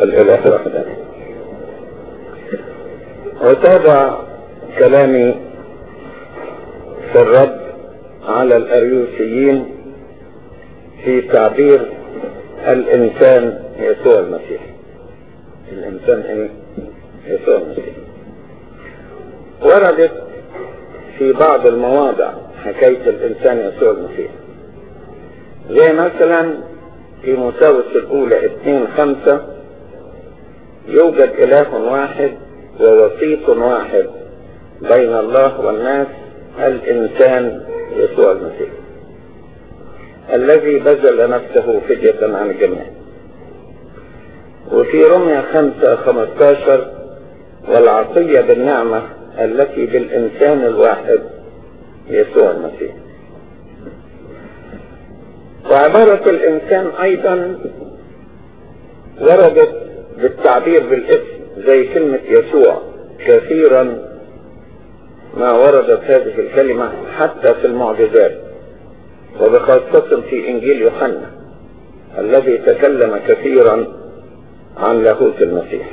الإله وحده وتابع كلامي في الرد على الأريوسيين في تعبير الإنسان يسوع المسيح الإنسان إيه؟ يسوع المسيح وردت في بعض المواضع حكاية الإنسان يسوع المسيح زي مثلا في مساوس الأولى اثنين خمسة يوجد إله واحد ووسيط واحد بين الله والناس الإنسان يسوع المسيح الذي بذل نفسه فدية عن الجميع وفي رمية خمسة خمستاشر والعطية بالنعمة التي بالإنسان الواحد يسوع المسيح وعبارة الإنسان أيضا وردت بالتعبير بالاسم زي كلمة يسوع كثيرا ما وردت هذه الكلمة حتى في المعجزات وبخاصة في إنجيل يوحنا الذي تكلم كثيرا عن لاهوت المسيح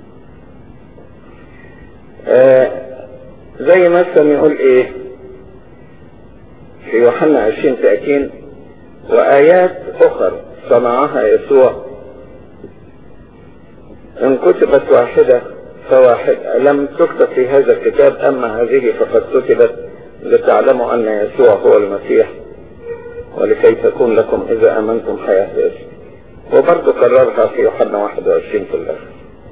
آه زي مثلا يقول ايه في يوحنا 20 30 وآيات أخر صنعها يسوع إن كتبت واحدة فواحدة لم تكتب في هذا الكتاب أما هذه فقد كتبت لتعلموا أن يسوع هو المسيح ولكي تكون لكم إذا أمنتم حياة يسوع وبرضه كررها في يوحنا 21 في الآخر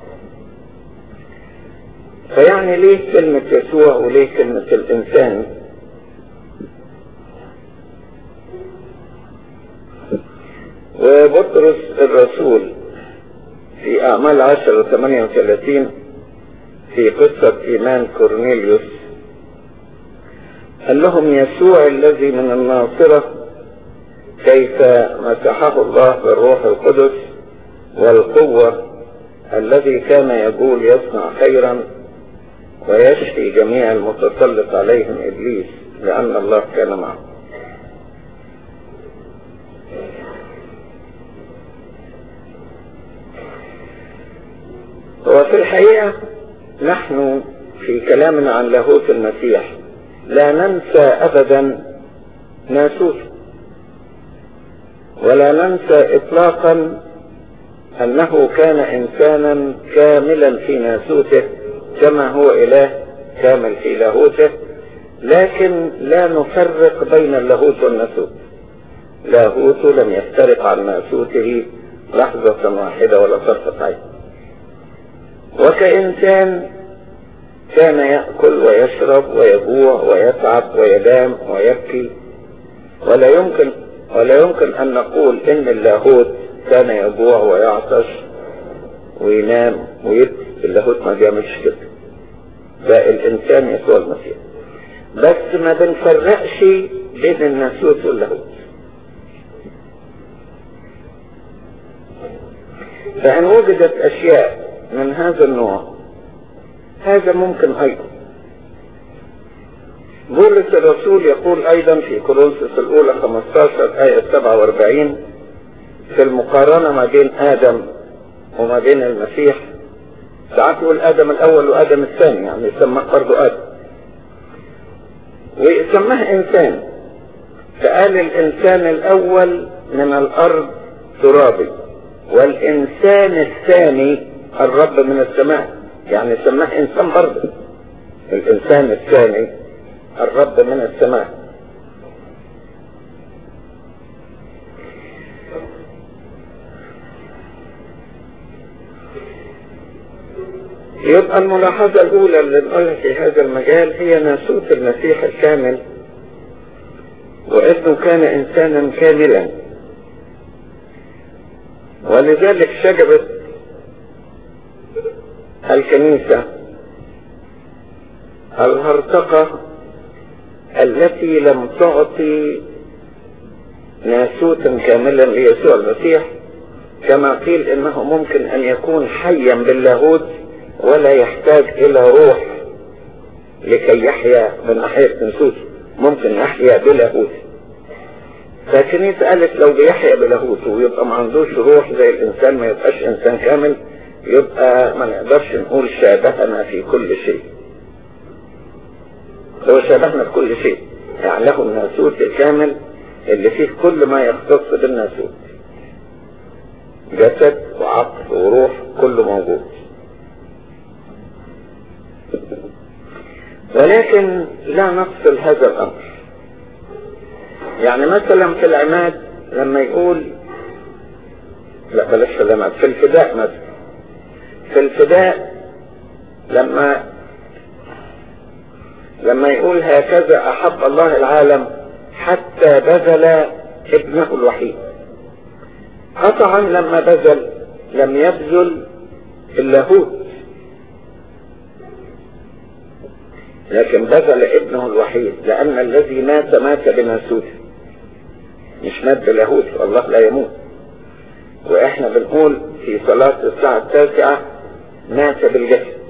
فيعني ليه كلمة يسوع وليه كلمة الإنسان وبطرس الرسول في أعمال عشر وثمانية وثلاثين في قصة إيمان كورنيليوس قال لهم يسوع الذي من الناصرة كيف مسحه الله بالروح القدس والقوة الذي كان يقول يصنع خيرا ويشفي جميع المتسلط عليهم إبليس لأن الله كان معه وفي الحقيقة نحن في كلامنا عن لاهوت المسيح لا ننسى أبدا ناسوته ولا ننسى إطلاقا أنه كان إنسانا كاملا في ناسوته كما هو إله كامل في لاهوته لكن لا نفرق بين اللاهوت والناسوت لاهوته لم يفترق عن ناسوته لحظة واحدة ولا طرفة عين وكإنسان كان يأكل ويشرب ويجوع ويتعب وينام ويبكي ولا يمكن ولا يمكن أن نقول إن اللاهوت كان يجوع ويعطش وينام ويبكي اللاهوت ما بيعملش كده ده الإنسان يسوع المسيح بس ما بنفرقش بين الناسوت واللاهوت فإن وجدت أشياء من هذا النوع هذا ممكن أيضا بولس الرسول يقول أيضا في كورنثوس الأولى 15 آية 47 في المقارنة ما بين آدم وما بين المسيح ساعات يقول آدم الأول وآدم الثاني يعني يسماه برضه آدم ويسماه إنسان فقال الإنسان الأول من الأرض ترابي والإنسان الثاني الرب من السماء يعني سماه إنسان برضه الإنسان الثاني الرب من السماء يبقى الملاحظة الأولى اللي نقولها في هذا المجال هي ناسوت المسيح الكامل وإنه كان إنسانا كاملا ولذلك شجبت الكنيسة الهرطقة التي لم تعطي ناسوتا كاملا ليسوع المسيح كما قيل انه ممكن ان يكون حيا باللاهوت ولا يحتاج الى روح لكي يحيا من ناحية ناسوته ممكن يحيا بلاهوت فالكنيسة قالت لو بيحيا بلاهوته ويبقى ما عندوش روح زي الانسان ما يبقاش انسان كامل يبقى ما نقدرش نقول شابهنا في كل شيء هو شابهنا في كل شيء يعني له الناسوت الكامل اللي فيه كل ما يختص بالناسوت جسد وعقل وروح كله موجود ولكن لا نفصل هذا الامر يعني مثلا في العماد لما يقول لا بلاش في العماد في الفداء مثلا في الفداء لما لما يقول هكذا احب الله العالم حتى بذل ابنه الوحيد قطعا لما بذل لم يبذل اللاهوت لكن بذل ابنه الوحيد لأن الذي مات مات بناسوته مش مات بلاهوت الله لا يموت وإحنا بنقول في صلاة الساعة التاسعة مات بالجسد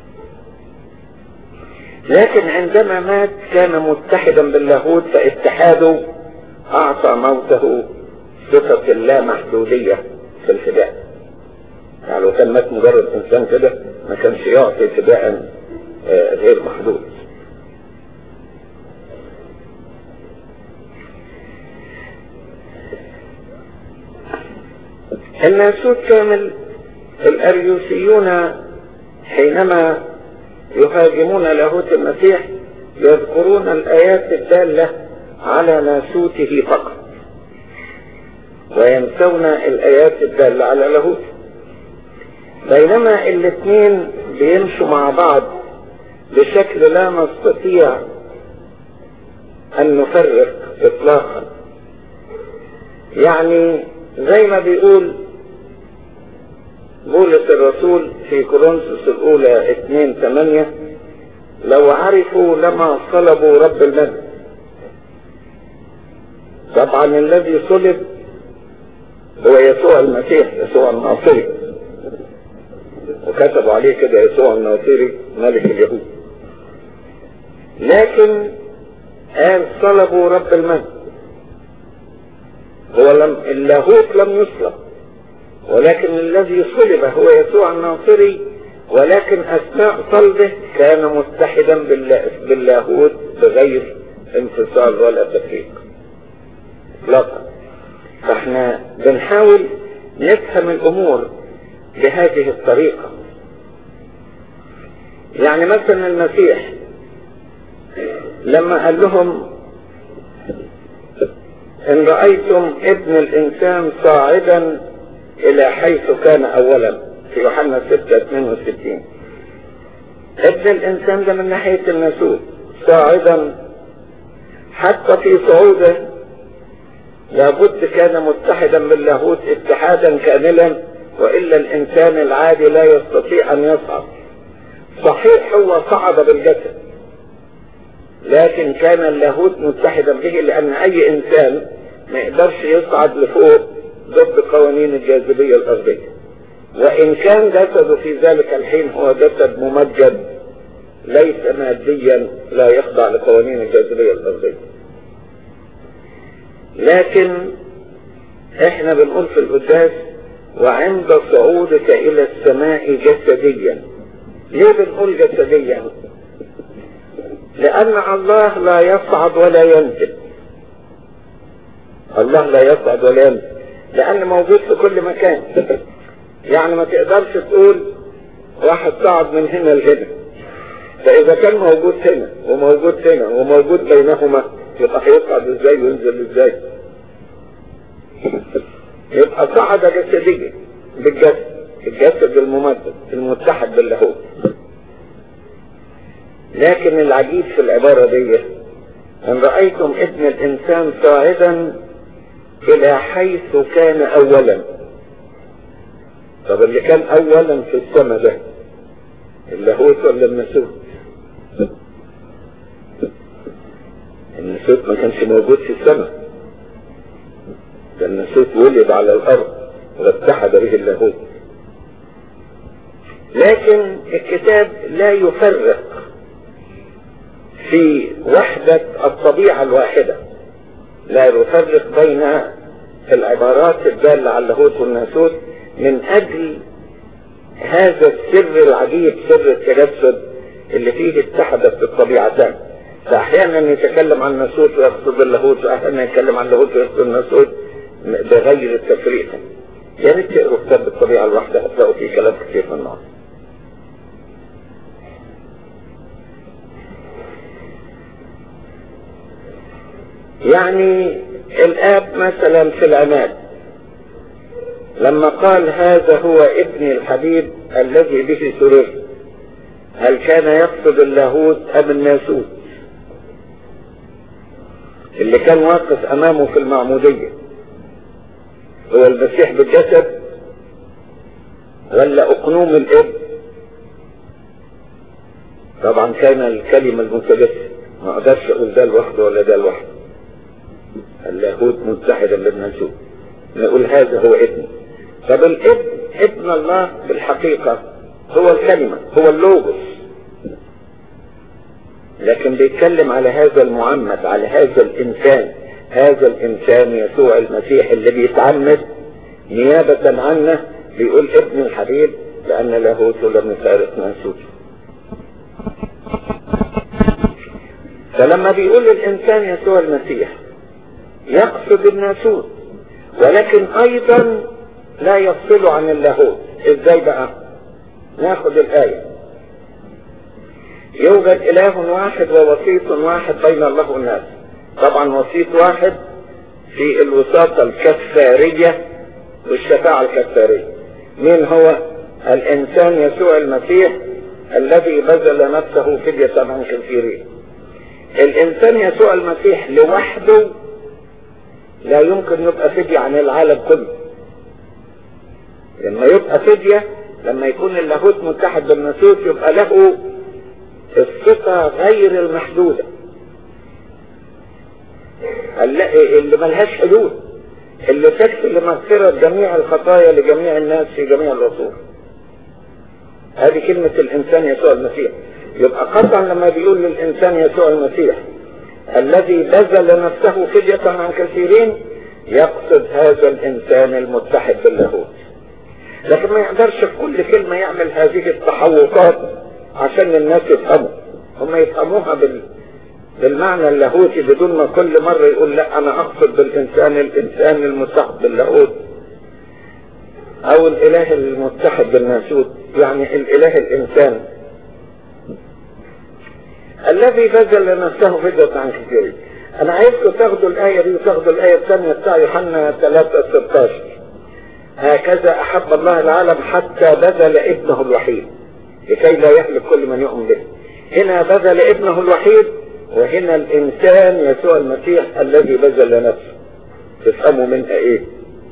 لكن عندما مات كان متحدا باللاهوت فاتحاده أعطى موته صفة اللامحدودية في الفداء يعني لو كان مات مجرد إنسان كده ما كانش يعطي فداء غير محدود الناسوت كامل الأريوسيون حينما يهاجمون لاهوت المسيح يذكرون الآيات الدالة على ناسوته فقط وينسون الآيات الدالة على لاهوته بينما الاثنين بيمشوا مع بعض بشكل لا نستطيع أن نفرق إطلاقا يعني زي ما بيقول بولس الرسول في كورنثوس الأولى 2 8 لو عرفوا لما صلبوا رب المجد طبعا الذي صلب هو يسوع المسيح يسوع الناصري وكتبوا عليه كده يسوع الناصري ملك اليهود لكن قال صلبوا رب المجد هو لم اللاهوت لم يصلب ولكن الذي صلب هو يسوع الناصري ولكن اثناء صلبه كان متحدا باللاهوت بغير انفصال ولا تفريق اطلاقا فاحنا بنحاول نفهم الامور بهذه الطريقه يعني مثلا المسيح لما قال لهم ان رأيتم ابن الانسان صاعدا الى حيث كان اولا في يوحنا 6 62 ابن الانسان ده من ناحية الناسوت صاعدا حتى في صعوده لابد كان متحدا باللاهوت اتحادا كاملا والا الانسان العادي لا يستطيع ان يصعد صحيح هو صعد بالجسد لكن كان اللاهوت متحدا به لان اي انسان ما يقدرش يصعد لفوق ضد قوانين الجاذبية الارضية وان كان جسده في ذلك الحين هو جسد ممجد ليس ماديا لا يخضع لقوانين الجاذبية الارضية لكن احنا بنقول في القداس وعند صعودك الى السماء جسديا ليه بنقول جسديا لأن الله لا يصعد ولا ينزل الله لا يصعد ولا ينزل لأن موجود في كل مكان يعني ما تقدرش تقول واحد صعد من هنا لهنا فإذا كان موجود هنا وموجود هنا وموجود بينهما يبقى هيصعد ازاي وينزل ازاي يبقى صعد جسديا بالجسد الجسد الممدد المتحد باللاهوت لكن العجيب في العبارة دي ان رأيتم ابن الانسان صاعدا الى حيث كان اولا طب اللي كان اولا في السماء ده اللاهوت ولا الناسوت الناسوت ما كانش موجود في السماء ده الناسوت ولد على الارض واتحد به اللاهوت لكن الكتاب لا يفرق في وحدة الطبيعة الواحدة لا يفرق بين العبارات الدالة على اللاهوت والناسوت من أجل هذا السر العجيب سر التجسد اللي فيه اتحدت الطبيعتان فأحيانا يتكلم عن الناسوت ويقصد اللاهوت وأحيانا يتكلم عن اللاهوت ويقصد الناسوت بغير التفريق يا ريت تقروا كتاب الطبيعة الواحدة هتلاقوا فيه كلام كتير من النوع يعني الآب مثلا في العماد لما قال هذا هو ابني الحبيب الذي به سررت هل كان يقصد اللاهوت أم الناسوت اللي كان واقف أمامه في المعمودية هو المسيح بالجسد ولا أقنوم الإب طبعا كان الكلمة المتجسد ما أقدرش أقول ده لوحده ولا ده لوحده اللاهوت متحدا بالناسوت نقول هذا هو ابني طب الابن ابن الله بالحقيقة هو الكلمة هو اللوغوس لكن بيتكلم على هذا المعمد على هذا الإنسان هذا الإنسان يسوع المسيح اللي بيتعمد نيابة عنه بيقول ابن الحبيب لأن لاهوته لم يفارق ناسوته فلما بيقول الإنسان يسوع المسيح يقصد الناسوت ولكن أيضا لا يفصل عن اللاهوت ازاي بقى ناخد الآية يوجد إله واحد ووسيط واحد بين الله والناس طبعا وسيط واحد في الوساطة الكفارية والشفاعة الكفارية مين هو الإنسان يسوع المسيح الذي بذل نفسه فدية عن كثيرين الإنسان يسوع المسيح لوحده لا يمكن يبقى فدية عن العالم كله لما يبقى فدية لما يكون اللاهوت متحد بالناسوت يبقى له الثقة غير المحدودة اللي ملهاش حدود اللي تكفي لمغفرة جميع الخطايا لجميع الناس في جميع العصور هذه كلمة الإنسان يسوع المسيح يبقى قطعا لما بيقول للإنسان يسوع المسيح الذي بذل نفسه فدية عن كثيرين يقصد هذا الإنسان المتحد باللاهوت لكن ما يقدرش في كل كلمة يعمل هذه التحوطات عشان الناس يفهموا هم يفهموها بال... بالمعنى اللاهوتي بدون ما كل مرة يقول لا انا اقصد بالانسان الانسان المتحد باللاهوت او الاله المتحد بالناسوت يعني الاله الانسان الذي بذل نفسه فدية عن كثيرين انا عايزكم تاخدوا الاية دي وتاخدوا الاية الثانية بتاع يوحنا 3 16 هكذا احب الله العالم حتى بذل ابنه الوحيد لكي لا يهلك كل من يؤمن به هنا بذل ابنه الوحيد وهنا الانسان يسوع المسيح الذي بذل نفسه تفهموا منها ايه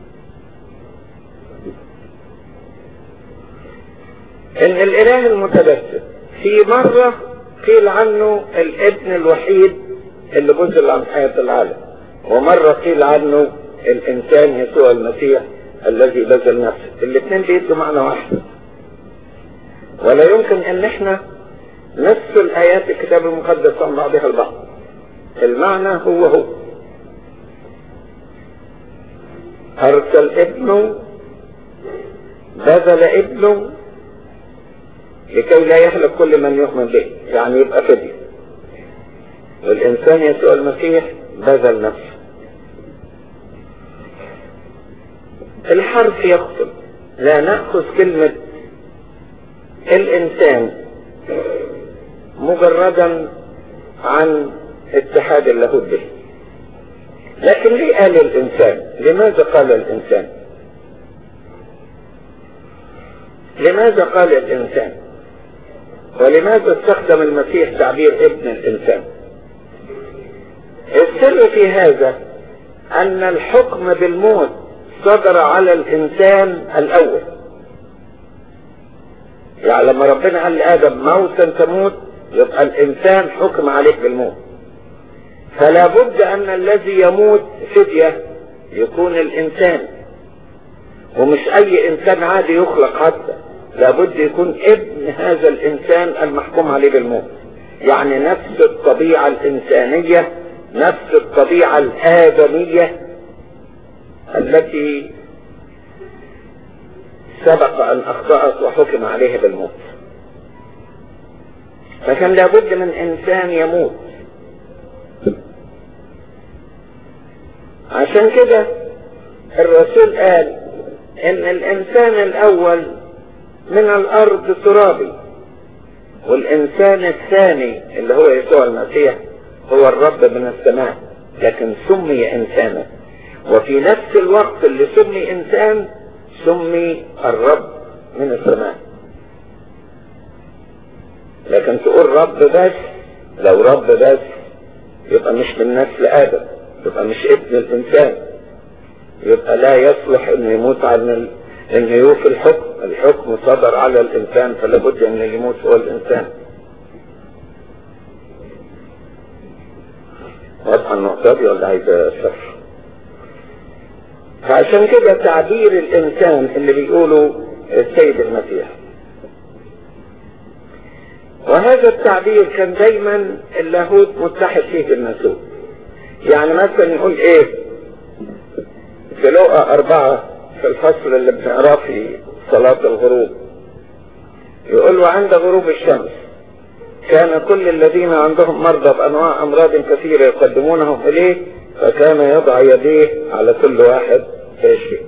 ان الاله المتجسد في مرة قيل عنه الابن الوحيد اللي بذل عن حياة العالم ومرة قيل عنه الانسان يسوع المسيح الذي بذل نفسه الاثنين بيدوا معنى واحد ولا يمكن ان احنا نفصل ايات الكتاب المقدس عن بعضها البعض المعنى هو هو ارسل ابنه بذل ابنه لكي لا يهلك كل من يؤمن به يعني يبقى فدية والانسان يسوع المسيح بذل نفسه الحرف يقصد لا نأخذ كلمة الإنسان مجردا عن اتحاد اللاهوت به لكن ليه قال الإنسان لماذا قال الإنسان لماذا قال الإنسان ولماذا استخدم المسيح تعبير ابن الإنسان السر في هذا أن الحكم بالموت صدر على الإنسان الأول يعني لما ربنا قال لآدم موتا تموت يبقى الإنسان حكم عليه بالموت فلا بد أن الذي يموت فدية يكون الإنسان ومش أي إنسان عادي يخلق حتى لابد يكون ابن هذا الإنسان المحكوم عليه بالموت يعني نفس الطبيعة الإنسانية نفس الطبيعة الآدمية التي سبق أن أخطأت وحكم عليها بالموت فكان لابد من إنسان يموت عشان كده الرسول قال إن الإنسان الأول من الأرض ترابي والإنسان الثاني اللي هو يسوع المسيح هو الرب من السماء لكن سمي إنسانا وفي نفس الوقت اللي سمي إنسان سمي الرب من السماء لكن تقول رب بس لو رب بس يبقى مش من نسل آدم يبقى مش ابن الإنسان يبقى لا يصلح انه يموت عن ال... انه يوفي الحكم الحكم صدر على الانسان فلا بد انه يموت هو الانسان واضحه النقطه دي ولا عايز صفر فعشان كده تعبير الانسان اللي بيقوله السيد المسيح وهذا التعبير كان دايما اللاهوت متحد فيه بالناسوت يعني مثلا يقول ايه في لقى أربعة في الفصل اللي بنقراه في صلاة الغروب يقول وعند غروب الشمس كان كل الذين عندهم مرضى بأنواع أمراض كثيرة يقدمونهم إليه فكان يضع يديه على كل واحد فيشفي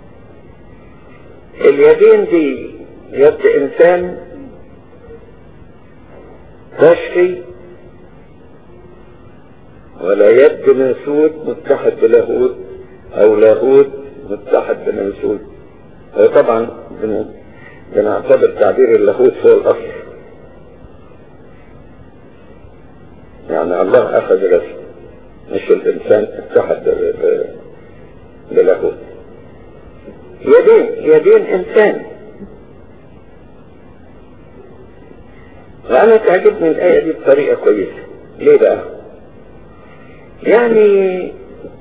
اليدين دي يد إنسان تشفي ولا يد ناسوت متحد بلاهوت او لاهوت متحد بناسوت طبعا بنعتبر تعبير اللاهوت هو الاصل يعني الله اخذ رسم مش الانسان اتحد بلاهوت يدين يدين انسان وانا تعجبني الايه دي بطريقه كويسه ليه بقى يعني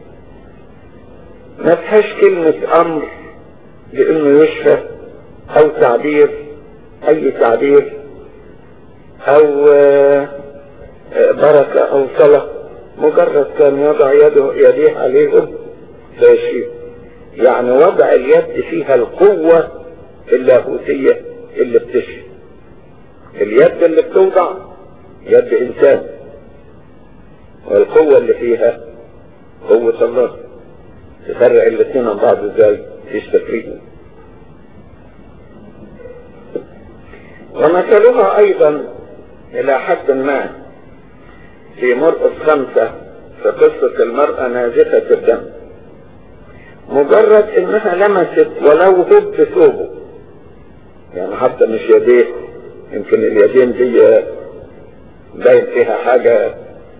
ما فيهاش كلمة أمر بأنه يشفى أو تعبير أي تعبير أو بركة أو صلاة مجرد كان يضع يده يديه عليهم فيشفيه يعني وضع اليد فيها القوة اللاهوتية اللي بتشفي اليد اللي بتوضع يد إنسان والقوة اللي فيها قوة الله تفرق الاثنين عن بعض ازاي فيش تفريق ومثلها ايضا الى حد ما في مرقس خمسة في قصة المرأة نازفة الدم مجرد انها لمست ولو هب ثوبه يعني حتى مش يديه يمكن اليدين دي باين فيها حاجة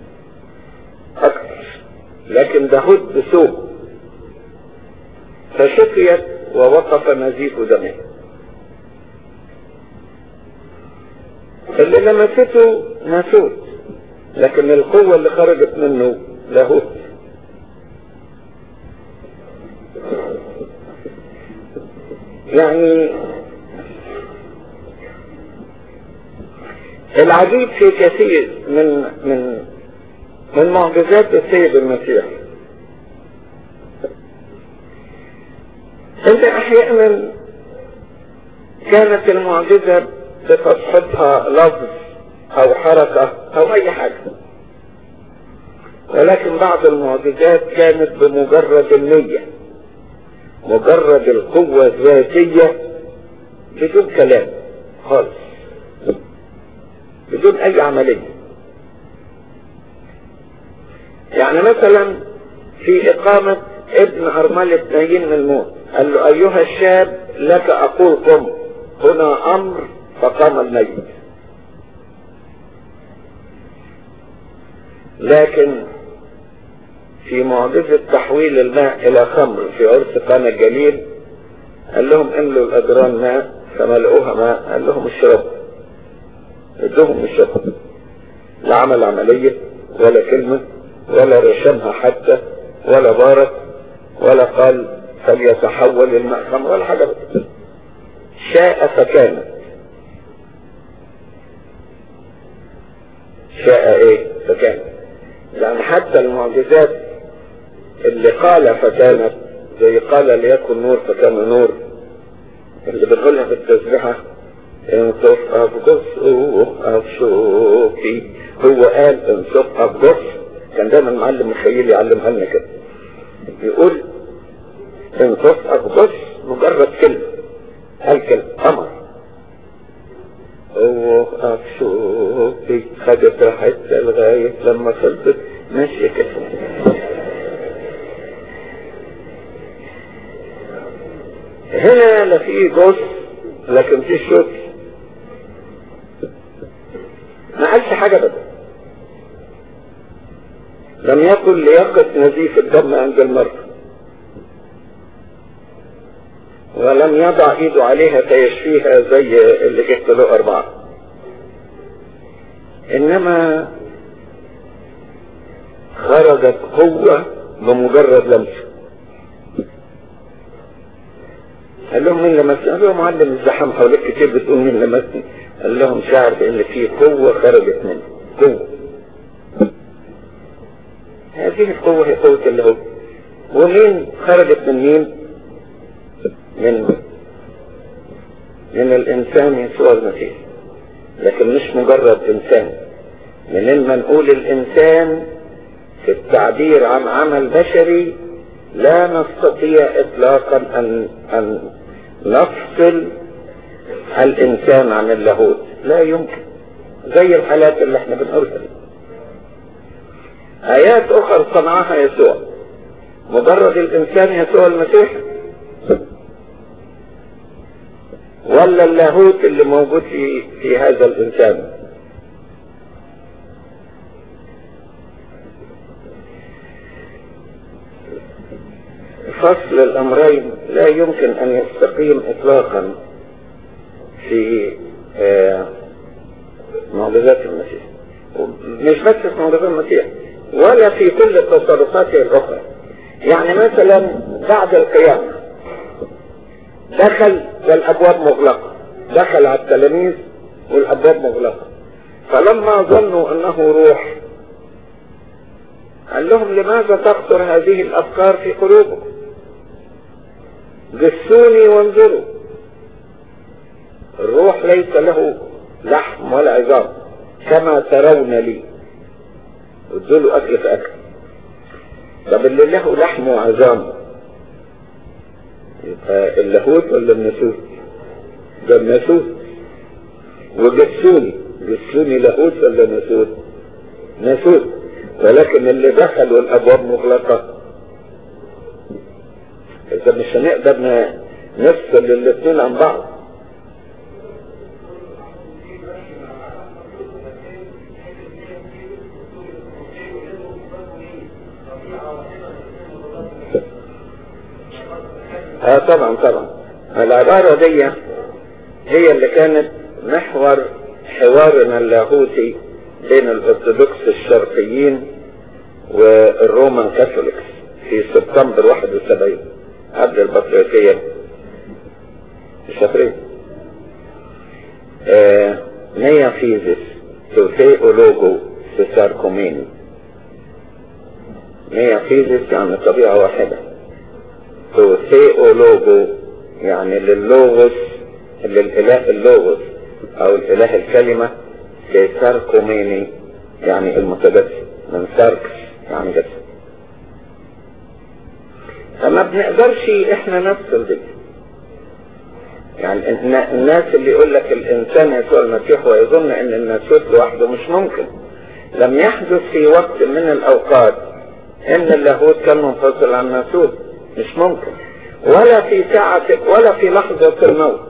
اكتر لكن ده هد ثوب فشفيت ووقف نزيف دمه اللي لمسته ناسوت لكن القوة اللي خرجت منه لاهوت يعني العجيب في كثير من من من معجزات السيد المسيح انت احيانا كانت المعجزة بتصحبها لفظ او حركة او اي حاجة ولكن بعض المعجزات كانت بمجرد النية مجرد القوة الذاتية بدون كلام خالص بدون اي عملية يعني مثلا في اقامة ابن ارملة نايين من الموت قال له ايها الشاب لك اقول قم هنا امر فقام الميت لكن في معجزة تحويل الماء الى خمر في عرس قانا الجليل قال لهم املوا الادران ماء فملؤوها ماء قال لهم اشربوا ادوهم الشرب لا عمل عملية ولا كلمة ولا رشمها حتى ولا بارك ولا قال فليتحول الماء خمر ولا حاجة بس شاء فكانت شاء ايه فكانت يعني حتى المعجزات اللي قال فكانت زي قال ليكن نور فكان نور اللي بنقولها في التسبيحة انصف افجص افشوفي هو قال انصف افجص كان دايما المعلم مخيل يعلمها لنا كده يقول انصف افجص مجرد كلمة قال كلمة امر هو افشوفي خدت راحتها لغاية لما خلصت ماشية كده هنا لا في جزء لكن في شوك ما قالش حاجة بدل لم يكن ليقف نزيف الدم عند المرأة ولم يضع ايده عليها فيشفيها زي اللي جبت له اربعة انما خرجت قوة بمجرد لمسه قال لهم مين لمسني؟ قال لهم معلم الزحام حواليك كتير بتقول مين لمسني؟ قال لهم شعر بان في قوة خرجت منه قوة هذه القوة هي قوة اللاهوت ومين خرجت من مين؟ من من الانسان يسوع المسيح لكن مش مجرد انسان منين ما نقول الانسان في التعبير عن عمل بشري لا نستطيع اطلاقا ان ان نفصل الانسان عن اللاهوت لا يمكن زي الحالات اللي احنا بنقولها دي ايات اخرى صنعها يسوع مجرد الانسان يسوع المسيح ولا اللاهوت اللي موجود في في هذا الانسان فصل الامرين لا يمكن ان يستقيم اطلاقا في آه معجزات المسيح مش بس في معجزات المسيح ولا في كل تصرفاته الاخرى يعني مثلا بعد القيامة دخل والابواب مغلقة دخل على التلاميذ والابواب مغلقة فلما ظنوا انه روح قال لهم لماذا تخطر هذه الافكار في قلوبكم جسوني وانظروا الروح ليس له لحم ولا عظام كما ترون لي ادوا له اكل في اكل طب اللي له لحم وعظام يبقى اللاهوت ولا الناسوت ده الناسوت وجسوني جسوني لاهوت ولا ناسوت ناسوت ولكن اللي دخل والابواب مغلقه اذا مش هنقدر نفصل الاثنين عن بعض اه طبعا طبعا العبارة دي هي اللي كانت محور حوارنا اللاهوتي بين الارثوذكس الشرقيين والرومان كاثوليكس في سبتمبر 71 قبل البطريركية الشهرين آه نيا فيزيس توثيولوجو سيساركوميني نيا فيزيس يعني طبيعة واحدة توثيولوجو يعني للوغوس للإله اللوغوس أو الإله الكلمة سيساركوميني يعني المتجسد من ساركس يعني جسد فما بنقدرش احنا نفصل دي يعني الناس اللي يقول لك الانسان يسوع المسيح ويظن ان الناسوت لوحده مش ممكن لم يحدث في وقت من الاوقات ان اللاهوت كان منفصل عن الناسوت مش ممكن ولا في ساعة ولا في لحظة الموت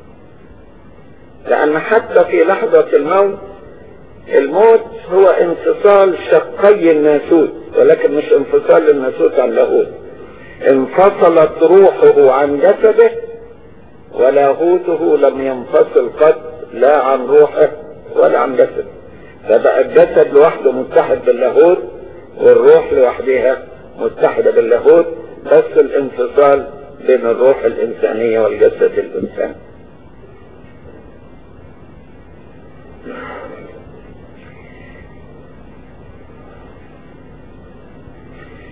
لان حتى في لحظة الموت الموت هو انفصال شقي الناسوت ولكن مش انفصال الناسوت عن اللاهوت انفصلت روحه عن جسده ولاهوته لم ينفصل قط لا عن روحه ولا عن جسده فبقى الجسد لوحده متحد باللاهوت والروح لوحدها متحدة باللاهوت بس الانفصال بين الروح الإنسانية والجسد الإنساني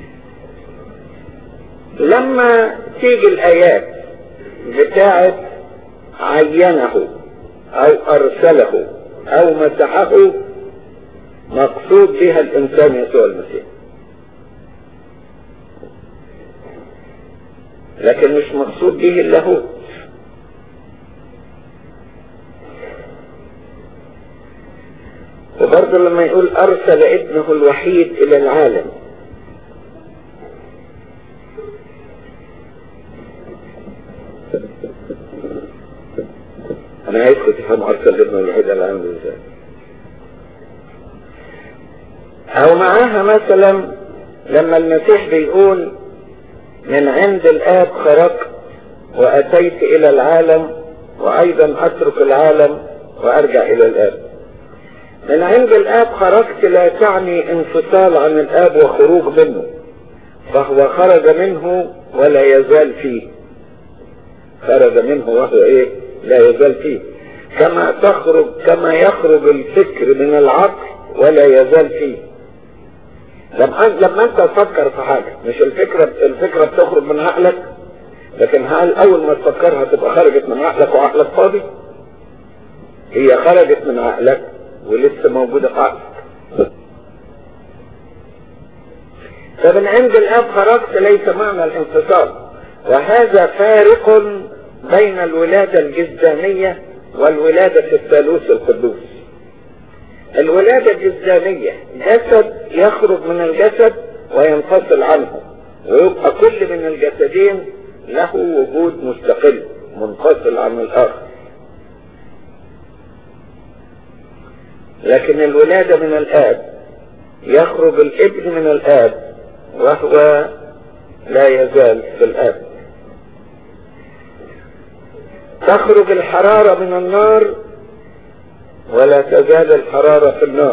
لما تيجي الآيات بتاعت عينه او ارسله او مسحه مقصود بها الانسان يسوع المسيح لكن مش مقصود به اللاهوت وبرضه لما يقول ارسل ابنه الوحيد الى العالم انا عايزكم تفهموا ارسل ابنه الوحيد الى العالم ازاي او معاها مثلا لما المسيح بيقول من عند الاب خرجت واتيت الى العالم وايضا اترك العالم وارجع الى الاب من عند الاب خرجت لا تعني انفصال عن الاب وخروج منه فهو خرج منه ولا يزال فيه خرج منه وهو ايه لا يزال فيه كما تخرج كما يخرج الفكر من العقل ولا يزال فيه لما لما انت تفكر في حاجه مش الفكره الفكره بتخرج من عقلك لكن هل اول ما تفكرها تبقى خرجت من عقلك وعقلك فاضي هي خرجت من عقلك ولسه موجودة في عقلك فمن عند الاب خرجت ليس معنى الانفصال وهذا فارق بين الولادة الجزدانية والولادة في الثالوث القدوس الولادة الجزدانية جسد يخرج من الجسد وينفصل عنه ويبقى كل من الجسدين له وجود مستقل منفصل عن الآخر لكن الولادة من الآب يخرج الابن من الآب وهو لا يزال في الآب تخرج الحرارة من النار ولا تزال الحرارة في النار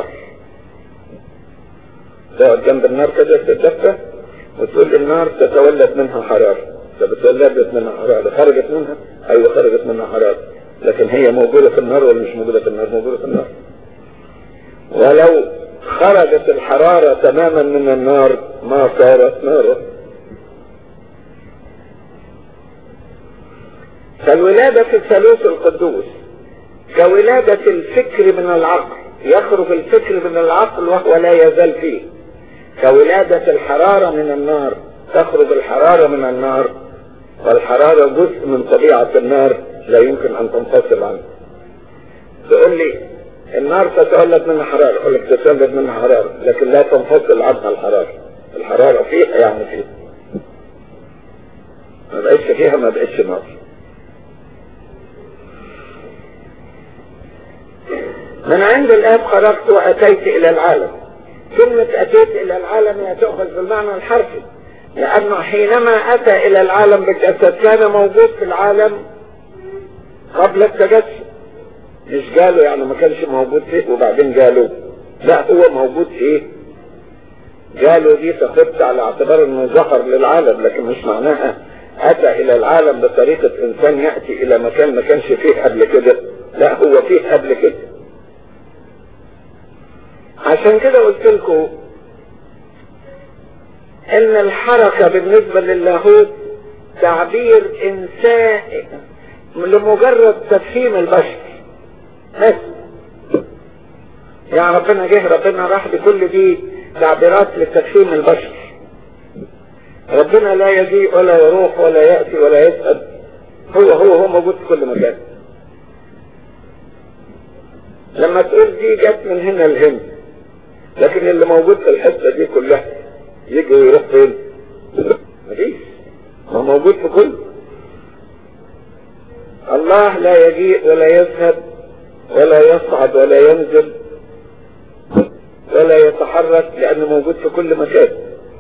تقعد جنب النار كده تتدفى وتقول النار تتولد منها حرارة تتولدت منها حرارة خرجت منها ايوه خرجت منها حرارة لكن هي موجودة في النار ولا مش موجودة في النار موجودة في النار ولو خرجت الحرارة تماما من النار ما صارت نارا فالولادة في الثالوث القدوس كولادة الفكر من العقل يخرج الفكر من العقل وهو لا يزال فيه كولادة الحرارة من النار تخرج الحرارة من النار والحرارة جزء من طبيعة النار لا يمكن أن تنفصل عنه تقول لي النار تتولد منها حرارة أقول لك تتولد منها حرارة لكن لا تنفصل عنها الحرارة الحرارة فيها يعني فيها ما بقتش فيها ما بقتش نار من عند الآب خرجت وأتيت إلى العالم كلمة أتيت إلى العالم هي تؤخذ بالمعنى الحرفي لأنه حينما أتى إلى العالم بالجسد كان موجود في العالم قبل التجسد مش قالوا يعني ما كانش موجود فيه وبعدين قالوا لا هو موجود فيه قالوا دي تخط على اعتبار انه ظهر للعالم لكن مش معناها اتى الى العالم بطريقة انسان يأتي الى مكان ما كانش فيه قبل كده لا هو فيه قبل كده عشان كده قلت لكم ان الحركة بالنسبة للاهوت تعبير انسان لمجرد تفهيم البشر بس يعني ربنا جه ربنا راح بكل دي تعبيرات لتفهيم البشر ربنا لا يجيء ولا يروح ولا يأتي ولا يسأل هو هو هو موجود في كل مكان لما تقول دي جت من هنا لهنا لكن اللي موجود في الحتة دي كلها يجي ويروح فين مفيش هو موجود في كل الله لا يجيء ولا يذهب ولا يصعد ولا ينزل ولا يتحرك لأنه موجود في كل مكان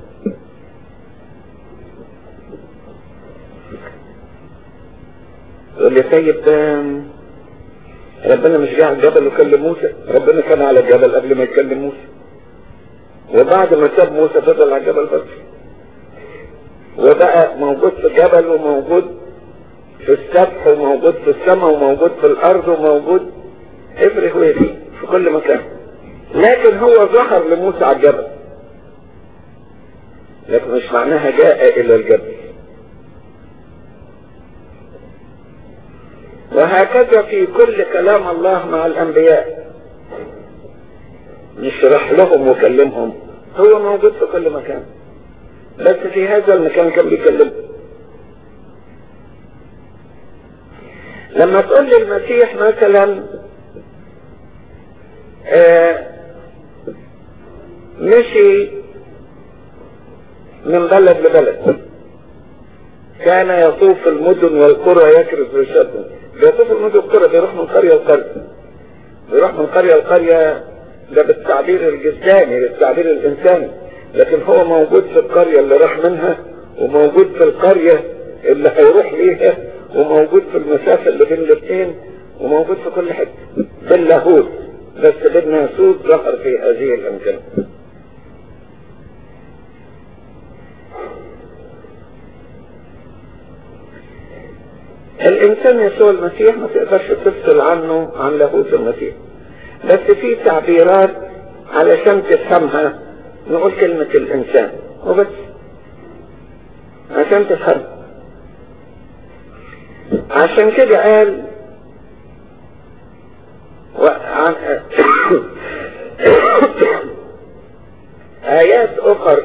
يقول لي سيد ربنا مش جه على الجبل وكلم موسى ربنا كان على الجبل قبل ما يكلم موسى وبعد ما ساب موسى فضل على الجبل بس وبقى موجود في الجبل وموجود في السبح وموجود في السماء وموجود في الارض وموجود افرح ويفي في كل مكان لكن هو ظهر لموسى على الجبل لكن مش معناها جاء الى الجبل وهكذا في كل كلام الله مع الأنبياء يشرح لهم وكلمهم هو موجود في كل مكان بس في هذا المكان كان بيكلمهم لما تقول لي المسيح مثلا آه مشي من بلد لبلد كان يطوف المدن والقرى يكرز رشاده بيطوف المدن والقرى بيروح من قرية لقرية بيروح من قرية لقرية ده بالتعبير الجسداني بالتعبير الإنساني لكن هو موجود في القرية اللي راح منها وموجود في القرية اللي هيروح ليها وموجود في المسافة اللي بين الاثنين وموجود في كل حتة باللاهوت بس بالناسوت ظهر في هذه الأمكنة الإنسان يسوع المسيح ما تقدرش تفصل عنه عن لاهوت المسيح بس في تعبيرات علشان تفهمها نقول كلمة الإنسان وبس عشان تفهمها عشان كده قال وعن آيات أخر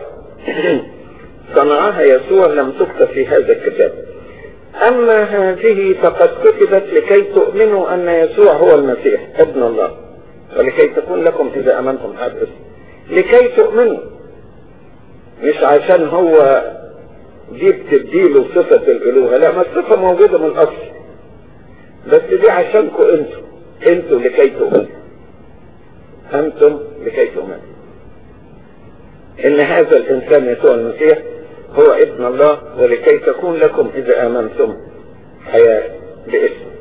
صنعها يسوع لم تكتب في هذا الكتاب أما هذه فقد كتبت لكي تؤمنوا أن يسوع هو المسيح ابن الله ولكي تكون لكم إذا أمنتم هذا لكي تؤمنوا مش عشان هو دي بتديله صفة الألوهة لا ما الصفة موجودة من الأصل بس دي عشانكم انتوا انتوا لكي تؤمنوا أنتم لكي تؤمنوا إن هذا الإنسان يسوع المسيح هو ابن الله ولكي تكون لكم إذا آمنتم حياة باسمه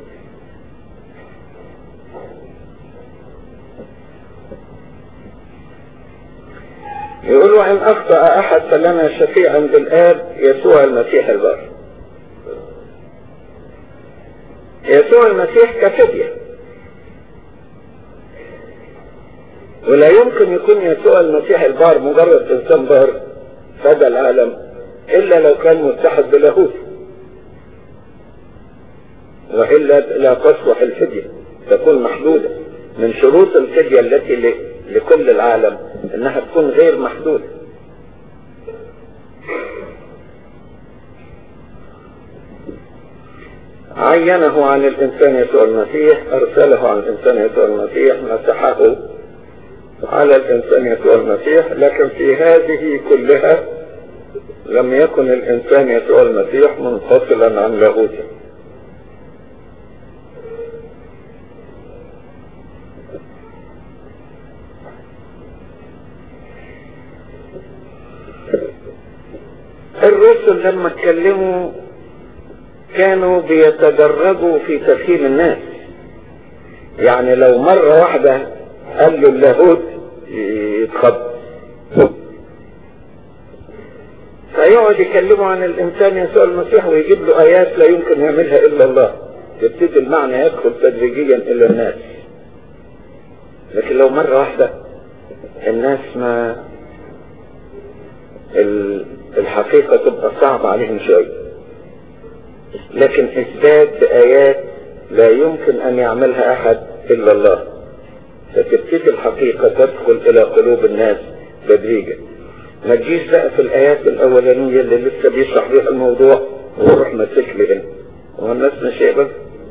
يقول وإن أخطأ أحد فلنا شفيعا بالآب يسوع المسيح البار يسوع المسيح كفدية ولا يمكن يكون يسوع المسيح البار مجرد إنسان بار فدى العالم إلا لو كان متحد بلاهوت وإلا لا تصلح الفدية تكون محدودة من شروط الفدية التي لكل العالم انها تكون غير محدودة عينه عن الانسان يسوع المسيح ارسله عن الانسان يسوع المسيح مسحه على الانسان يسوع المسيح لكن في هذه كلها لم يكن الانسان يسوع المسيح منفصلا عن لاهوته الرسل لما اتكلموا كانوا بيتدرجوا في تفهيم الناس يعني لو مرة واحدة قال له اللاهوت يتخض فيقعد يكلموا عن الانسان يسوع المسيح ويجيب له ايات لا يمكن يعملها الا الله يبتدي المعنى يدخل تدريجيا الى الناس لكن لو مرة واحدة الناس ما الحقيقة تبقى صعبة عليهم شوية لكن إثبات بآيات لا يمكن أن يعملها أحد إلا الله فتبتدي الحقيقة تدخل إلى قلوب الناس تدريجا ما تجيش بقى في الآيات الأولانية اللي لسه بيشرح بيها الموضوع وروح ماسك لي هنا هو الناس مش بس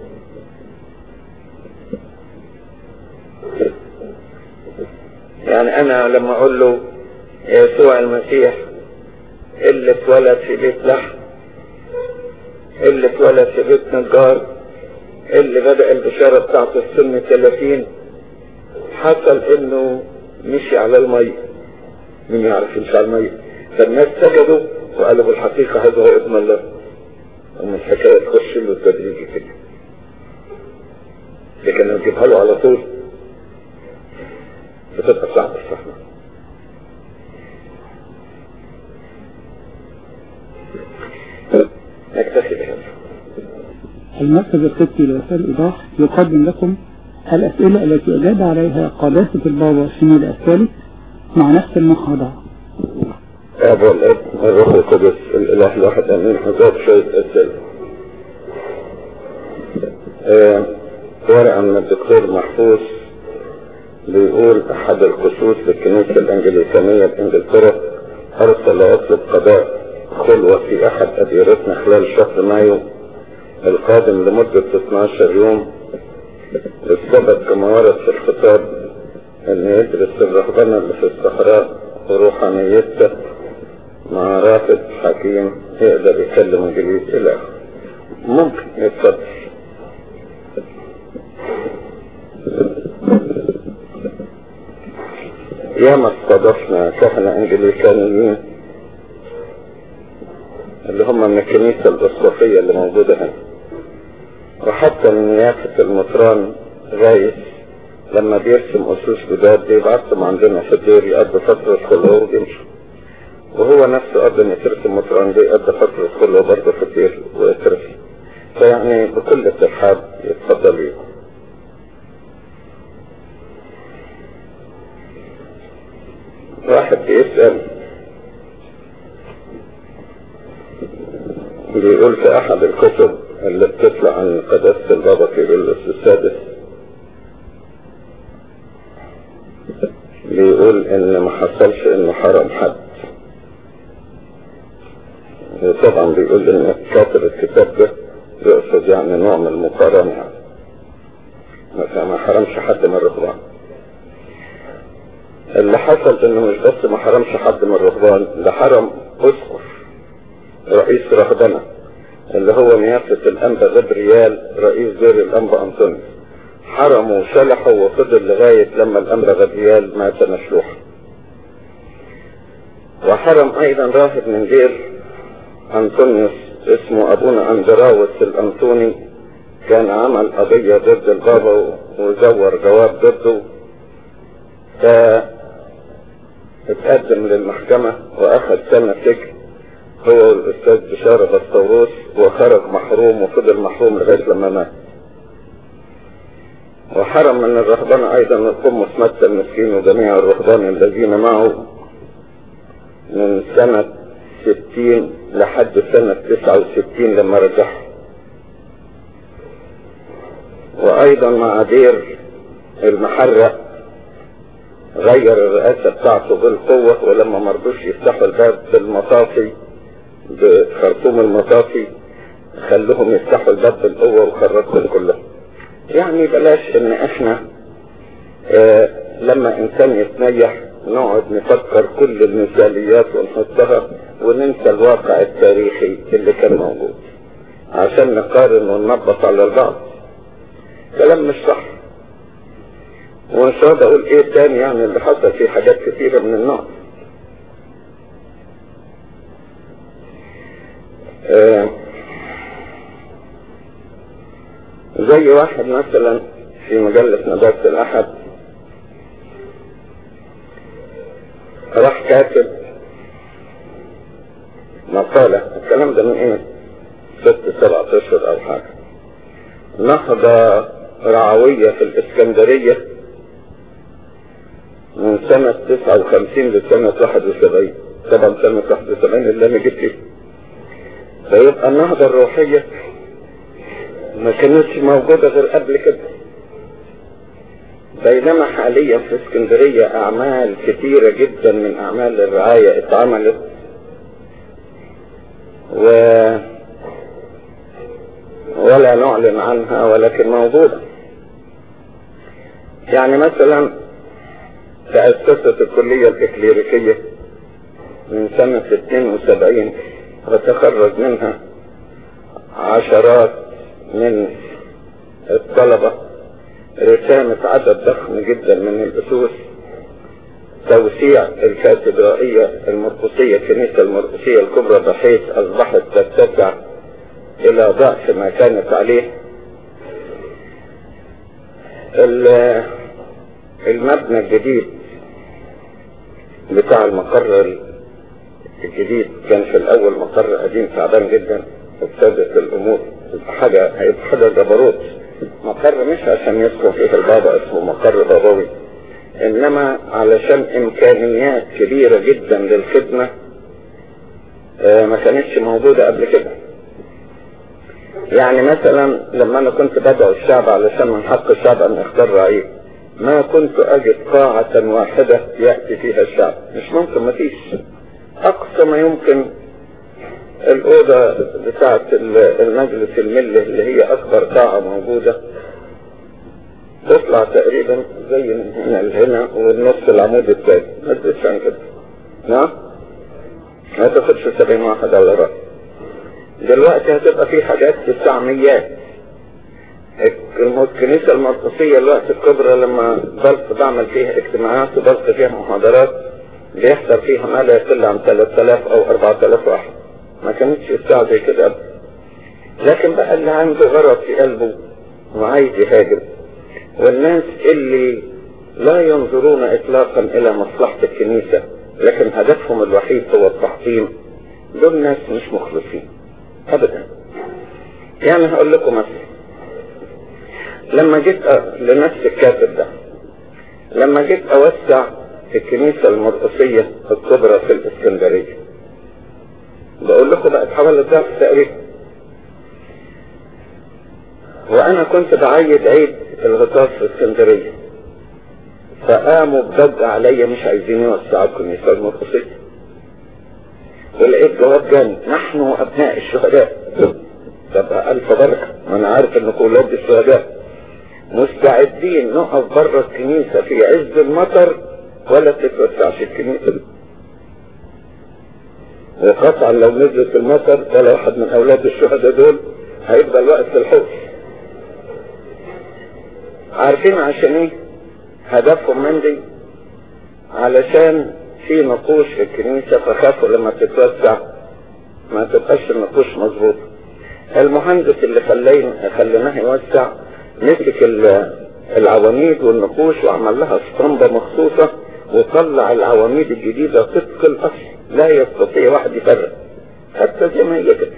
يعني أنا لما أقول له يسوع المسيح اللي اتولد في بيت لحم اللي اتولد في بيت نجار اللي بدأ البشارة بتاعته السن 30 حصل انه مشي على المية مين يعرف يمشي على المية فالناس سجدوا وقالوا بالحقيقة هذا هو ابن الله اما الحكاية تخش له تدريجي كده لكن لو تجيبها له على طول بتبقى صعبة الصحنة نكتفي بهذا المركز الطبي لوسائل الإيضاح يقدم لكم الأسئلة التي أجاب عليها قداسة البابا شمول الثالث مع نفس المحاضرة أبو الأب الروح القدس الإله الواحد أمين حضرت شوية أسئلة آه، ورقة من الدكتور محفوظ بيقول أحد الخصوص بالكنيسة الأنجليكانية بإنجلترا أرسل يطلب قضاء خلوة في أحد أديرتنا خلال شهر مايو القادم لمدة 12 يوم السبب كما ورد في الخطاب أن يدرس الرهبنة اللي في الصحراء وروحانيته مع رافد حكيم يقدر يتكلم انجليزي الى اخره ممكن يتفضل ياما استضفنا كهنة انجليكانيين اللي هم من الكنيسة الاسقفية اللي موجودة هنا وحتى من نيافة المطران غايس لما بيرسم اسوس جداد بيبعتهم عندنا في الدير يقضي فترة خلوه ويمشوا وهو نفسه قبل ما يترسم مطران دي قضى فترة خلوه برضه في الدير ويترسم فيعني بكل الترحاب يتفضل يكون واحد بيسأل بيقول في أحد الكتب اللي بتطلع عن قداسة البابا كيرلس السادس بيقول إن ما حصلش إنه حرم حد وطبعا بيقول إن كاتب الكتاب ده يقصد يعني نوع من المقارنة يعني ما حرمش حد من الرهبان اللي حصل انه مش بس ما حرمش حد من الرهبان ده حرم اسقف رئيس رهبنة اللي هو نيافة الانبا غبريال رئيس دير الانبا انطونيوس حرمه وشلحه وفضل لغاية لما الانبا غبريال مات مشلوح وحرم ايضا راهب من دير انطونيوس اسمه ابونا اندراوس الانطوني كان عمل قضية ضد البابا وزور جواب ضده اتقدم للمحكمة واخذ سنة سجن هو والاستاذ بشارة بسطوروس وخرج محروم وفضل محروم لغاية لما مات وحرم من الرهبان ايضا القمص متى المسكين وجميع الرهبان الذين معه من سنة ستين لحد سنة تسعة وستين لما رجعوا وايضا مع دير المحرق غير الرئاسة بتاعته بالقوة ولما مرضوش يفتحوا الباب بالمطافي بخرطوم المطافي خلوهم يفتحوا الباب بالقوة وخرجهم كلهم يعني بلاش ان احنا اه لما انسان يتنيح نقعد نفكر كل المثاليات ونحطها وننسى الواقع التاريخي اللي كان موجود عشان نقارن وننبط على البعض كلام مش صح ومش راضي اقول ايه تاني يعني اللي حصل في حاجات كثيرة من النوع آه زي واحد مثلا في مجلة نبات الأحد راح كاتب مقالة الكلام ده من ايه ست سبعة اشهر او حاجة نهضة رعوية في الاسكندرية من سنة تسعة وخمسين لسنة واحد وسبعين طبعا سنة واحد وسبعين اللي انا جبت فيه فيبقى النهضة الروحية ما كانتش موجودة غير قبل كده بينما حاليا في اسكندرية اعمال كثيرة جدا من اعمال الرعاية اتعملت و ولا نعلن عنها ولكن موجودة يعني مثلا تأسست الكلية الإكليريكية من سنة 72 وتخرج منها عشرات من الطلبة رسامة عدد ضخم جدا من الأسوس توسيع الكاتدرائية المرقسية الكنيسة المرقسية الكبرى بحيث أصبحت تتسع إلى ضعف ما كانت عليه المبنى الجديد بتاع المقر الجديد كان في الأول مقر قديم تعبان جدا ابتدت الأمور حاجة هيبقى حاجة جبروت مقر مش عشان يسكن فيه البابا اسمه مقر بابوي انما علشان امكانيات كبيرة جدا للخدمة آه ما كانتش موجودة قبل كده يعني مثلا لما انا كنت بدعو الشعب علشان من حق الشعب ان يختار رئيس ما كنت اجد قاعة واحدة يأتي فيها الشعب مش ممكن ما فيش اقصى ما يمكن الاوضة بتاعة المجلس الملي اللي هي اكبر قاعة موجودة تطلع تقريبا زي من هنا لهنا والنص العمود الثاني ما تزيدش عن كده نعم ما تاخدش سبعين واحد على رأس دلوقتي هتبقى في حاجات تسعميات الكنيسة المرقسية الوقت الكبرى لما بلق بعمل فيها اجتماعات وبلق فيها محاضرات بيحضر فيها ما لا يقل عن 3000 او 4000 واحد ما كانتش الساعة زي كده أبدا لكن بقى اللي عنده غرض في قلبه وعايز يهاجر والناس اللي لا ينظرون اطلاقا الى مصلحة الكنيسة لكن هدفهم الوحيد هو التحطيم دول ناس مش مخلصين ابدا يعني هقول لكم مثلا لما جيت أ... لنفس الكاتب ده لما جيت اوسع الكنيسة المرقسية الكبرى في الاسكندرية بقول لكم بقت حوالي الضعف تقريبا وانا كنت بعيد عيد الغطاس في اسكندرية فقاموا بضج عليا مش عايزين يوسعوا الكنيسة المرقسية ولقيت جواب جاني نحن ابناء الشهداء تبقى الف بركة وانا عارف انكم ولاد الشهداء مستعدين نقف بره الكنيسة في عز المطر ولا تتوسعش الكنيسة وقطعا لو نزلت المطر ولا واحد من اولاد الشهداء دول هيبقى الوقت في الحوش عارفين عشان ايه هدفهم من دي علشان في نقوش في الكنيسة فخافوا لما تتوسع ما تبقاش النقوش مظبوطة المهندس اللي خلينا خليناه يوسع مسك العواميد والنقوش وعمل لها اسطمبة مخصوصة وطلع العواميد الجديدة طبق الاصل لا يستطيع واحد يفرق حتى زي ما هي كده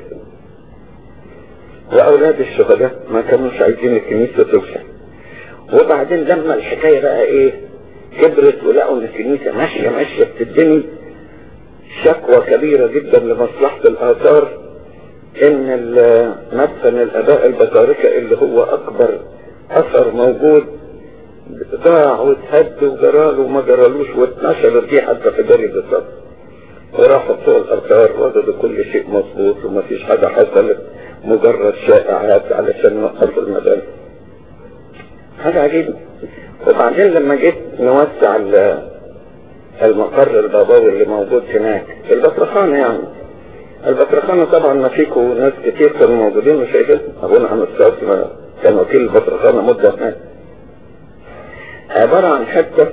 واولاد الشهداء ما كانوش عايزين الكنيسة توسع وبعدين لما الحكاية بقى ايه كبرت ولقوا ان الكنيسة ماشية ماشية بتدني شكوى كبيرة جدا لمصلحة الاثار ان مدفن الاباء البطاركة اللي هو اكبر اثر موجود ضاع واتهد وجراله وما جرالوش واتنشر فيه حتى في جريدة الصدر وراحوا بتوع الاثار وجدوا كل شيء مظبوط ومفيش حاجة حصلت مجرد شائعات علشان نوقفوا المدارس حاجة عجيبة وبعدين لما جيت نوسع المقر البابوي اللي موجود هناك البطرخانة يعني البطرخانة طبعا ما فيكوا ناس كتير كانوا موجودين مش شايفين ابونا عم الساوس كان وكيل البطرخانة مدة هناك عبارة عن حتة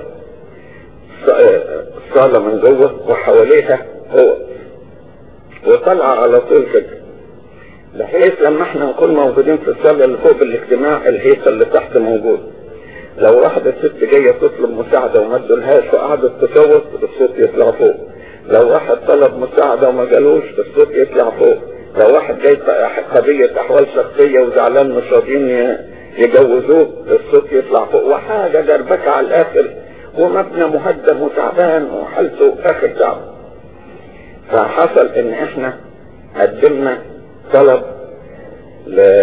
صالة من جوه وحواليها هو وطلع على طول كده بحيث لما احنا نكون موجودين في الصالة اللي فوق الاجتماع الهيكل اللي تحت موجود لو واحدة ست جاية تطلب مساعدة وما ادولهاش وقعدت تصوت الصوت يطلع فوق لو واحد طلب مساعدة وما جالوش الصوت يطلع فوق لو واحد جاي قضية احوال شخصية وزعلان مش راضيين يجوزوه الصوت يطلع فوق وحاجة دربكة على الاخر ومبنى مهدم وتعبان وحالته اخر تعب فحصل ان احنا قدمنا طلب ل...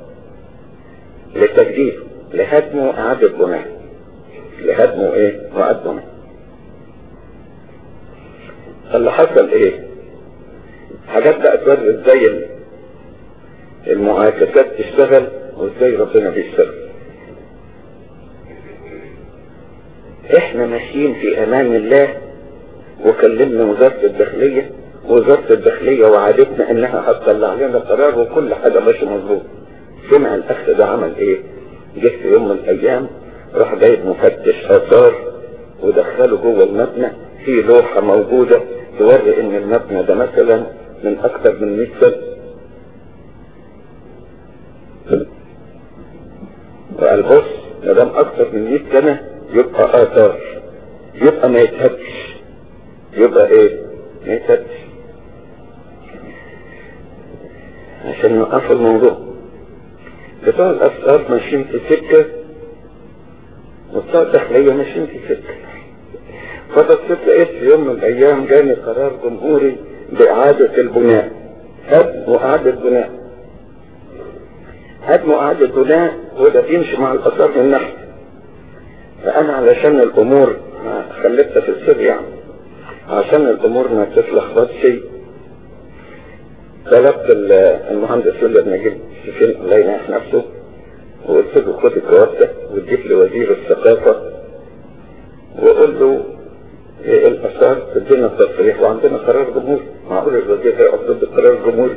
لتجديد لهدمه وإعادة بناء لهدمه ايه وإعادة بناء فاللي حصل ايه حاجات بقى توري ازاي المعاكسات تشتغل وازاي ربنا بيشتغل احنا ماشيين في امان الله وكلمنا وزارة الداخلية وزارة الداخلية وعدتنا انها هتطلع لنا قرار وكل حاجة ماشي مظبوط سمع الاخ ده عمل ايه جه في يوم من الايام راح جايب مفتش اثار ودخله جوه المبنى في لوحة موجودة توري ان المبنى ده مثلا من اكثر من 100 سنة وقال بص ما دام اكثر من 100 سنة يبقى اثار يبقى ما يتهدش يبقى ايه ما يتهدش عشان نوقفوا الموضوع بتوع الأسرار ماشيين في سكة وبتوع الداخلية ماشيين في سكة فبصيت لقيت في يوم من الأيام جاني قرار جمهوري بإعادة البناء هدم وإعادة بناء هدموا قعدة ده وده تمشي مع الآثار من ناحية فأنا علشان الأمور ما خليتها في السر يعني عشان الأمور ما تتلخبطش طلبت المهندس ويليام نجيب سفين الله يناح نفسه وقلت له خد الجواب ده واديك لوزير الثقافة وقول له ايه الآثار تدينا التصريح وعندنا قرار جمهوري معقول الوزير هيقف ضد القرار الجمهوري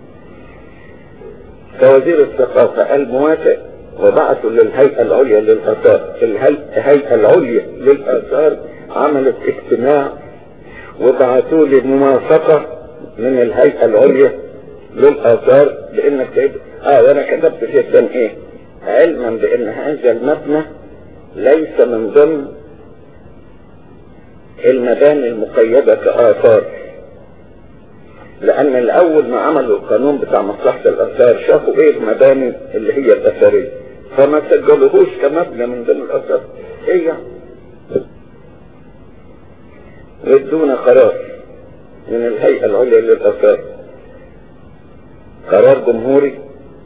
فوزير الثقافة قال موافق وبعثوا للهيئة العليا للآثار الهيئة العليا للآثار عملت اجتماع وبعثوا لي موافقة من الهيئة العليا للآثار بإنك تقدر اه وانا كتبت فيه كان ايه علما بان هذا المبنى ليس من ضمن المباني المقيدة كآثار لأن الأول ما عملوا القانون بتاع مصلحة الآثار شافوا إيه المباني اللي هي الأثرية فما سجلوهوش كمبنى من ضمن الآثار إيه يعني؟ يدونا قرار من الهيئة العليا للآثار قرار جمهوري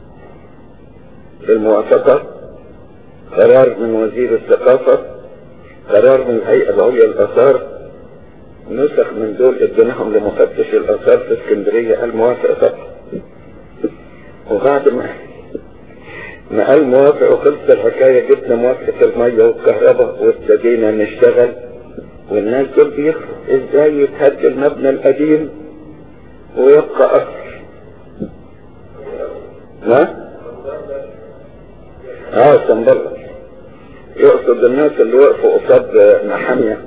بالموافقة قرار من وزير الثقافة قرار من الهيئة العليا للآثار نسخ من دول اديناهم لمفتش الآثار في اسكندرية قال موافق طبعا وبعد ما ما قال موافق وخلصت الحكاية جبنا موافقة المية والكهرباء وابتدينا نشتغل والناس دول بيخرج ازاي يتهد المبنى القديم ويبقى اثر ها؟ اه سنبلة يقصد الناس اللي وقفوا قصاد محامية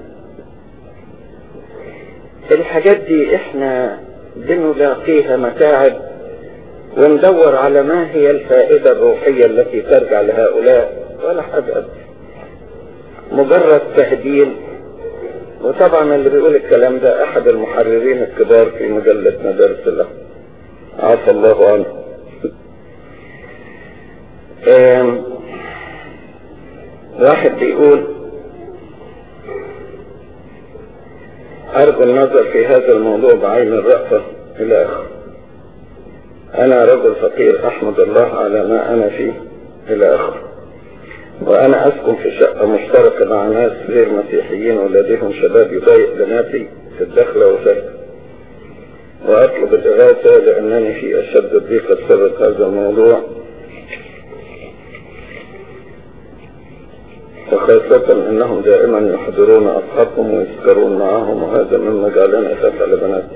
الحاجات دي احنا بنلاقيها متاعب وندور على ما هي الفائدة الروحية التي ترجع لهؤلاء ولا حاجة مجرد تهديل وطبعا اللي بيقول الكلام ده احد المحررين الكبار في مجلة مدارس الله عفى الله عنه واحد بيقول أرجو النظر في هذا الموضوع بعين الرأفة إلى آخره أنا رجل فقير أحمد الله على ما أنا فيه إلى آخره وأنا أسكن في شقة مشتركة مع ناس غير مسيحيين ولديهم شباب يضايق بناتي في الدخلة وخارج وأطلب الإغاثة لأنني في أشد الضيق بسبب هذا الموضوع وخاصة أنهم دائما يحضرون أصحابهم ويسكرون معهم وهذا مما جعلنا أخاف على بناتي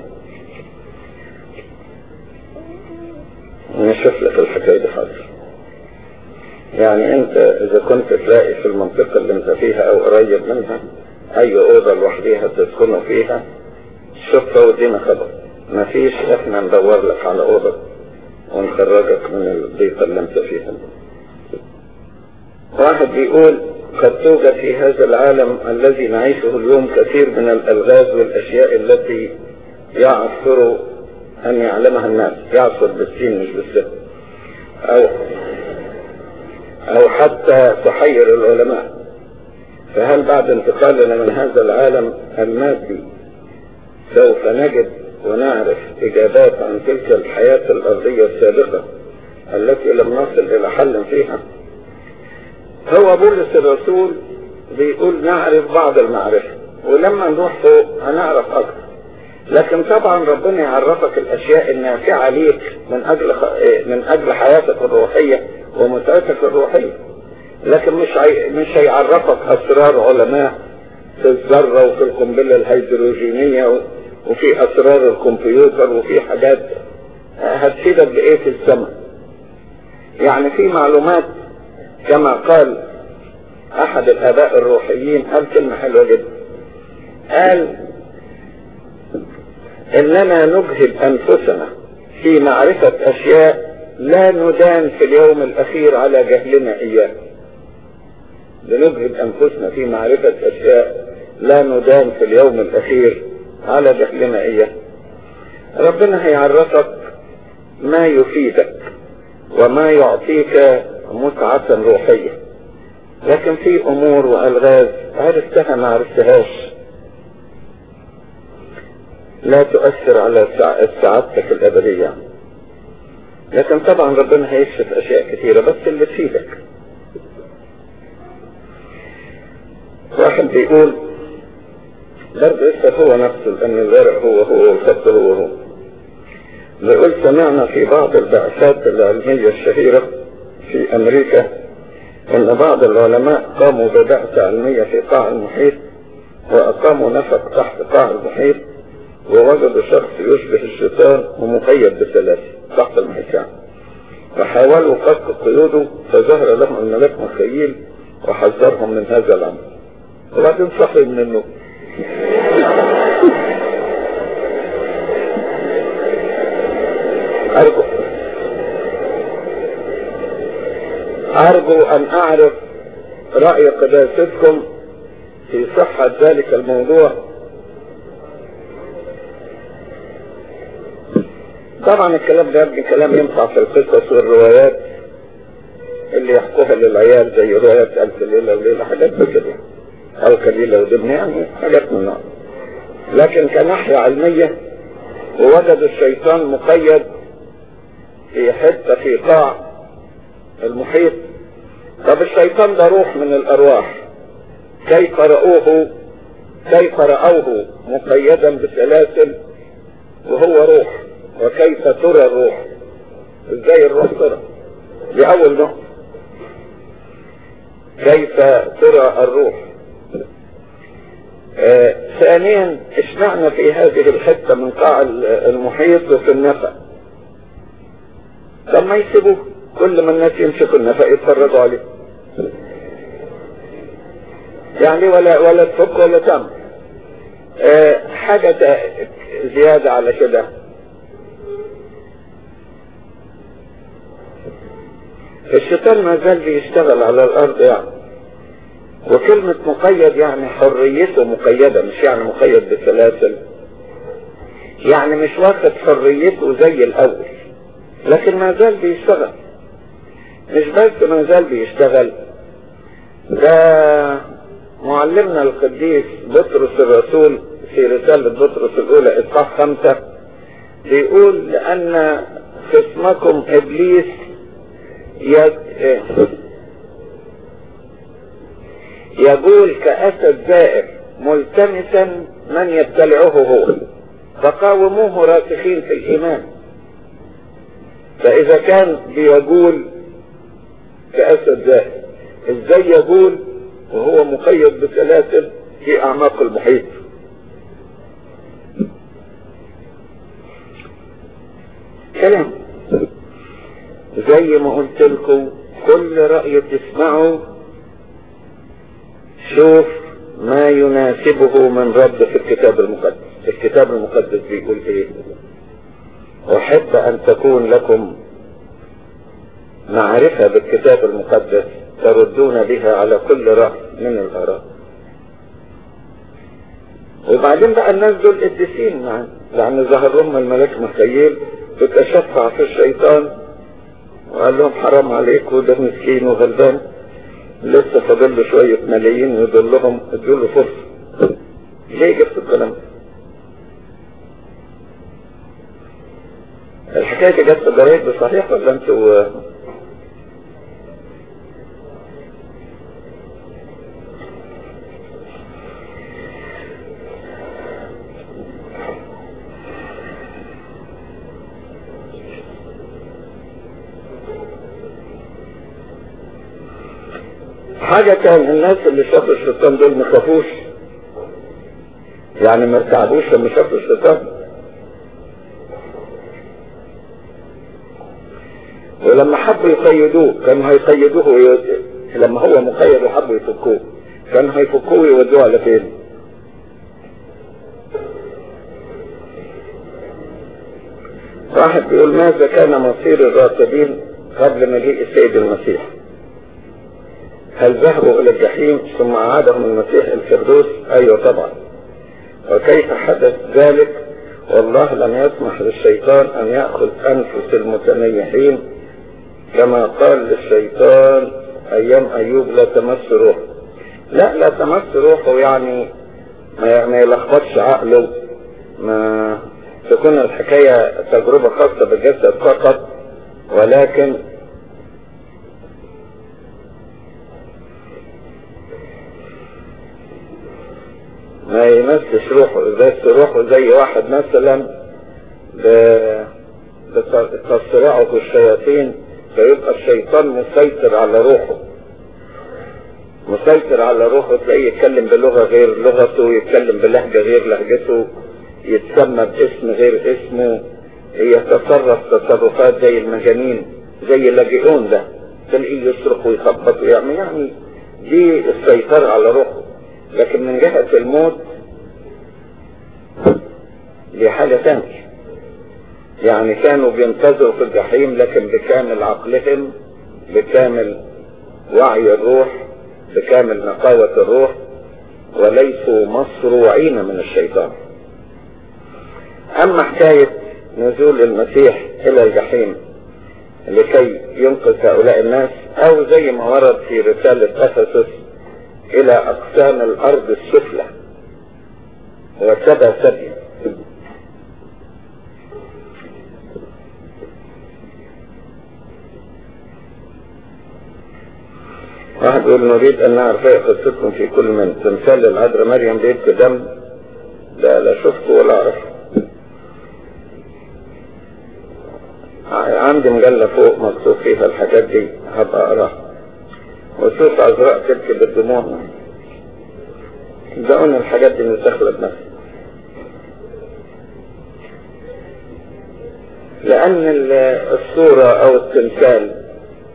نشوف لك الحكاية دي حاضر يعني انت اذا كنت تلاقي في المنطقة اللي انت فيها او قريب منها اي اوضة لوحديها تسكنوا فيها شوفها ودينا خبر مفيش احنا ندور لك على اوضة ونخرجك من الضيقة اللي انت فيها واحد بيقول قد توجد في هذا العالم الذي نعيشه اليوم كثير من الالغاز والاشياء التي يعثر ان يعلمها الناس يعثر بالسين مش بالسين او او حتى تحير العلماء فهل بعد انتقالنا من هذا العالم المادي سوف نجد ونعرف اجابات عن تلك الحياة الارضية السابقة التي لم نصل الى حل فيها هو بولس الرسول بيقول نعرف بعض المعرفة ولما نروح فوق هنعرف اكثر لكن طبعا ربنا يعرفك الاشياء النافعة ليك من اجل من اجل حياتك الروحية ومتعتك الروحية لكن مش هي... مش هيعرفك اسرار علماء في الذرة وفي القنبلة الهيدروجينية و... وفي اسرار الكمبيوتر وفي حاجات هتفيدك بايه في السماء يعني في معلومات كما قال احد الاباء الروحيين قال كلمة حلوة جدا قال اننا نجهد انفسنا في معرفة اشياء لا ندان في اليوم الاخير على جهلنا اياه بنجهد انفسنا في معرفة اشياء لا ندان في اليوم الاخير على جهلنا اياه ربنا هيعرفك ما يفيدك وما يعطيك متعة روحية لكن في امور والغاز عرفتها ما عرفتهاش لا تؤثر على سعادتك الابدية لكن طبعا ربنا هيكشف اشياء كثيرة بس اللي تفيدك واحد بيقول برضه يسأل هو نفسه لأن الزرع هو هو والخط هو هو بيقول سمعنا في بعض البعثات العلمية الشهيرة في أمريكا أن بعض العلماء قاموا ببعثة علمية في قاع المحيط وأقاموا نفق تحت قاع المحيط ووجدوا شخص يشبه الشيطان ومقيد بسلاسل تحت المحيط يعني. وحاولوا فك قيوده فظهر لهم الملاك مخيل وحذرهم من هذا الأمر وبعدين صحي من النوم أرجو أرجو أن أعرف رأي قداستكم في صحة ذلك الموضوع طبعا الكلام ده يبقى كلام ينفع في القصص والروايات اللي يحكوها للعيال زي روايات ألف ليلة وليلة حاجات كده أو كليلة ودبن يعني حاجات من النوع لكن كناحية علمية ووجد الشيطان مقيد في حتة في قاع المحيط طب الشيطان ده روح من الأرواح كيف رأوه كيف رأوه مقيدا بسلاسل وهو روح وكيف ترى الروح ازاي الروح ترى دي أول نقطة كيف ترى الروح آه ثانيا اشمعنا في هذه الحتة من قاع المحيط وفي النفق لما يسيبوه كل ما الناس يمسكوا النفق يتفرجوا عليه يعني ولا ولا تفك ولا تم آه حاجة زيادة على كده الشيطان ما زال بيشتغل على الارض يعني وكلمة مقيد يعني حريته مقيدة مش يعني مقيد بسلاسل يعني مش واخد حريته زي الاول لكن ما زال بيشتغل مش بس ما زال بيشتغل ده معلمنا القديس بطرس الرسول في رسالة بطرس الأولى إصحاح خمسة بيقول لأن خصمكم إبليس يد... يقول كأسد زائر ملتمسا من يبتلعه هو فقاوموه راسخين في الإيمان فإذا كان بيقول كأسد زائر ازاي يقول وهو مقيد بسلاسل في أعماق المحيط كلام زي ما قلت لكم كل رأي تسمعه شوف ما يناسبه من رد في الكتاب المقدس الكتاب المقدس بيقول ايه احب ان تكون لكم معرفة بالكتاب المقدس تردون بها على كل رأي من الآراء وبعدين بقى الناس دول قديسين معانا لأن ظهر لهم الملاك مخيل بتشفع في الشيطان وقال لهم حرام عليكم ده مسكين وغلبان لسه فاضل له شوية ملايين ويدول لهم ادوا له فرصة ليه جبت الكلام ده؟ الحكاية دي جت في الجرايد صحيح ولا انتوا حاجة كان الناس اللي شافوا الشيطان دول ما خافوش يعني ما ارتعبوش لما شافوا الشيطان ولما حبوا يقيدوه كانوا هيقيدوه ويود... لما هو مقيد وحبوا يفكوه كانوا هيفكوه ويودوه على فين واحد بيقول ماذا كان مصير الراكبين قبل مجيء السيد المسيح هل ذهبوا الى الجحيم ثم اعادهم المسيح الفردوس ايوه طبعا وكيف حدث ذلك والله لم يسمح للشيطان ان يأخذ انفس المتنيحين كما قال للشيطان ايام ايوب لا تمس روحه لا لا تمس روحه يعني ما, ما يلخبطش عقله ما تكون الحكاية تجربة خاصة بالجسد فقط ولكن ما يمسش روحه بس روحه زي واحد مثلا بتصرعه الشياطين فيبقى الشيطان مسيطر على روحه مسيطر على روحه تلاقيه يتكلم بلغة غير لغته يتكلم بلهجة غير لهجته يتسمى باسم غير اسمه يتصرف تصرفات زي المجانين زي اللاجئون ده تلاقيه يصرخ ويخبط ويعمل يعني دي السيطرة على روحه لكن من جهة الموت دي حاجة تانية يعني كانوا بينتظروا في الجحيم لكن بكامل عقلهم بكامل وعي الروح بكامل نقاوة الروح وليسوا مصروعين من الشيطان اما حكاية نزول المسيح الى الجحيم لكي ينقذ هؤلاء الناس او زي ما ورد في رسالة افسس الى اقسام الارض السفلى وسبى سبي واحد يقول نريد ان نعرف ايه قصتكم في كل من تمثال العذراء مريم بيبكي دم لا لا شفته ولا اعرفه عندي مجلة فوق مكتوب فيها الحاجات دي هبقى اقراها وشوف عذراء تبكي بالدموع صدقوني الحاجات دي مش داخله بنفسي لان الصورة او التمثال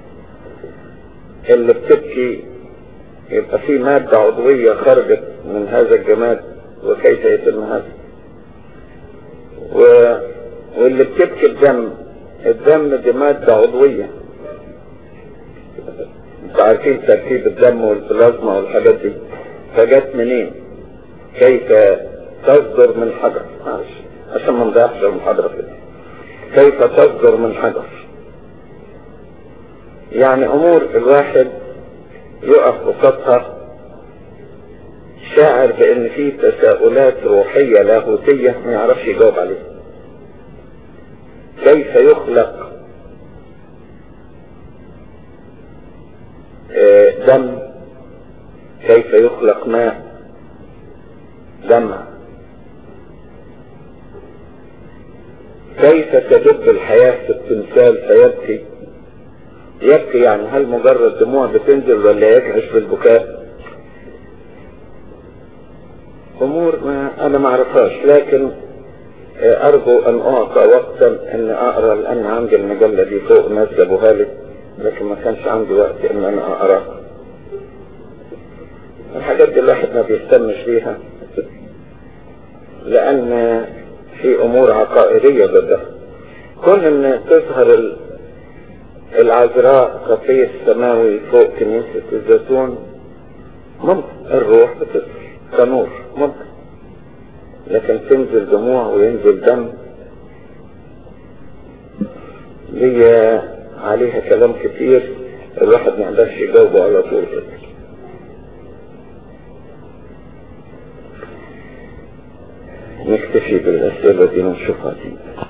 اللي بتبكي يبقى في مادة عضوية خرجت من هذا الجماد وكيف يتم هذا و... واللي بتبكي الدم الدم دي مادة عضوية انتوا عارفين تركيب الدم والبلازما والحاجات دي فجت منين كيف تصدر من حجر معلش عشان ما نضيعش المحاضرة كده كيف تصدر من حجر يعني امور الواحد يقف قصادها شاعر بان في تساؤلات روحية لاهوتية ما يعرفش يجاوب عليها كيف يخلق دم كيف يخلق ماء دمع كيف تدب الحياة في التمثال فيبكي يبكي يعني هل مجرد دموع بتنزل ولا يجهش بالبكاء امور ما انا ما اعرفهاش لكن ارجو ان اعطى وقتا ان اقرا لان عندي المجلة دي فوق ناس جابوها لي لكن ما كانش عندي وقت ان انا اقراها الحاجات دي الواحد ما بيهتمش بيها لان في امور عقائدية ضدها كون ان تظهر العذراء خفي السماوي فوق كنيسة الزيتون ممكن الروح بتظهر كنور ممكن لكن تنزل دموع وينزل دم دي عليها كلام كتير الواحد ما يقدرش يجاوبه على طول كده نكتفي بالأسئلة دي ونشوفها دي